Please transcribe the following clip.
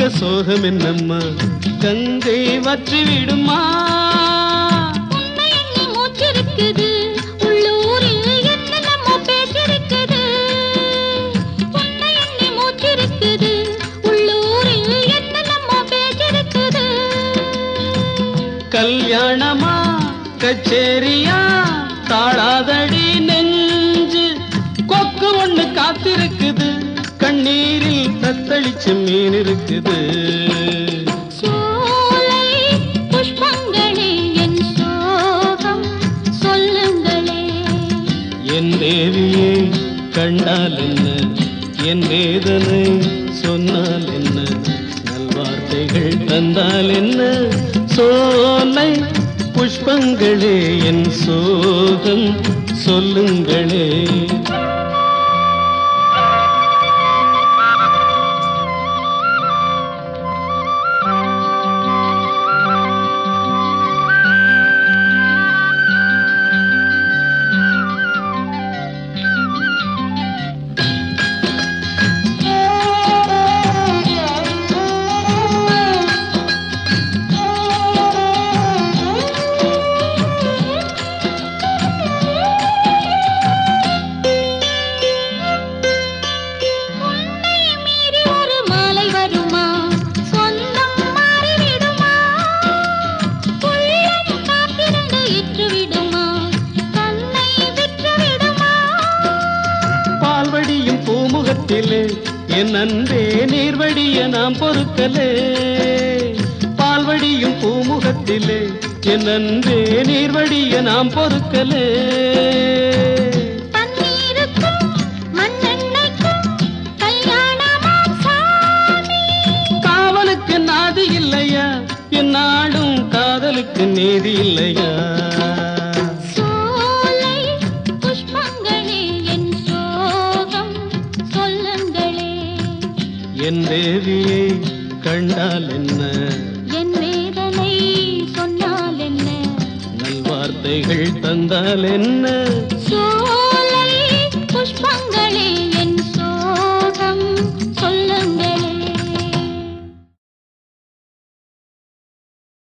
சோகம் என்னம்மா கங்கை வற்றி விடுமா உன்னை எண்ணி மூச்சிருக்குது உள்ளூரில் என்னென்னமோ பேச்சிருக்குது உன்னை எண்ணி மூச்சிருக்குது உள்ளூரில் என்னென்னமோ பேச்சிருக்குது கல்யாணமா கச்சேரியா தாழாதடி நெஞ்சு கொக்கு ஒண்ணு காத்திருக்குது கண்ணீரில் தத்தளிச்ச மீன் இருக்குது சோலை புஷ்பங்களே என் சோகம் சொல்லுங்களே என் தேவியை கண்டால் என்ன என் வேதனை சொன்னால் என்ன நல்வார்த்தைகள் தந்தால் என்ன சோலை புஷ்பங்களே என் சோகம் சொல்லுங்களே உன்னை மீறி ஒரு மாலை வருமா சொந்தம் மாறிவிடுமா உள்ளம் காத்திருந்து இற்று விடுமா கண்ணை விற்று விடுமா பால்வடியும் பூமுகத்திலே என் அன்பே நீர்வடிய நாம் பொறுக்கலே பால்வடியும் பூமுகத்திலே என் அன்பே நீர்வடிய நாம் பொறுக்கலே தண்ணீருக்கும் மண்ணெண்ணெய்க்கும் கல்யாணமாம் சாமி காவலுக்கு நாதி இல்லையா என் நாடும் காதலுக்கு நீதி இல்லையா சோலை புஷ்பங்களே என் சோகம் சொல்லுங்களே என் தேவியை கண்டால் என்ன என் வேதனை சொன்னால் என்ன நல்வார்த்தைகள் தந்தால் என்ன சோ